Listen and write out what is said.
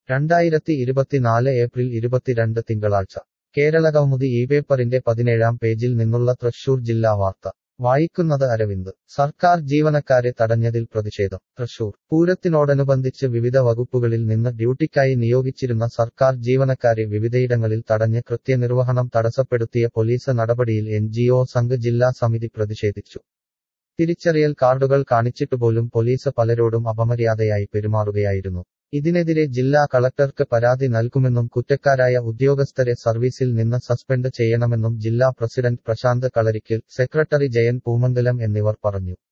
രണ്ടായിരത്തി ഇരുപത്തിനാല് ഏപ്രിൽ ഇരുപത്തിരണ്ട് തിങ്കളാഴ്ച കേരളകൗമുദി ഈ പേപ്പറിന്റെ പതിനേഴാം പേജിൽ നിന്നുള്ള തൃശൂർ ജില്ലാ വാർത്ത വായിക്കുന്നത് അരവിന്ദ് സർക്കാർ ജീവനക്കാരെ തടഞ്ഞതിൽ പ്രതിഷേധം തൃശൂർ പൂരത്തിനോടനുബന്ധിച്ച് വിവിധ വകുപ്പുകളിൽ നിന്ന് ഡ്യൂട്ടിക്കായി നിയോഗിച്ചിരുന്ന സർക്കാർ ജീവനക്കാരെ വിവിധയിടങ്ങളിൽ തടഞ്ഞ് കൃത്യനിർവഹണം തടസ്സപ്പെടുത്തിയ പോലീസ് നടപടിയിൽ എൻ സംഘ് ജില്ലാ സമിതി പ്രതിഷേധിച്ചു തിരിച്ചറിയൽ കാർഡുകൾ കാണിച്ചിട്ടുപോലും പോലീസ് പലരോടും അപമര്യാദയായി പെരുമാറുകയായിരുന്നു ഇതിനെതിരെ ജില്ലാ കളക്ടർക്ക് പരാതി നൽകുമെന്നും കുറ്റക്കാരായ ഉദ്യോഗസ്ഥരെ സർവീസിൽ നിന്ന് സസ്പെൻഡ് ചെയ്യണമെന്നും ജില്ലാ പ്രസിഡന്റ് പ്രശാന്ത് കളരിക്കൽ സെക്രട്ടറി ജയൻ പൂമംഗലം എന്നിവർ പറഞ്ഞു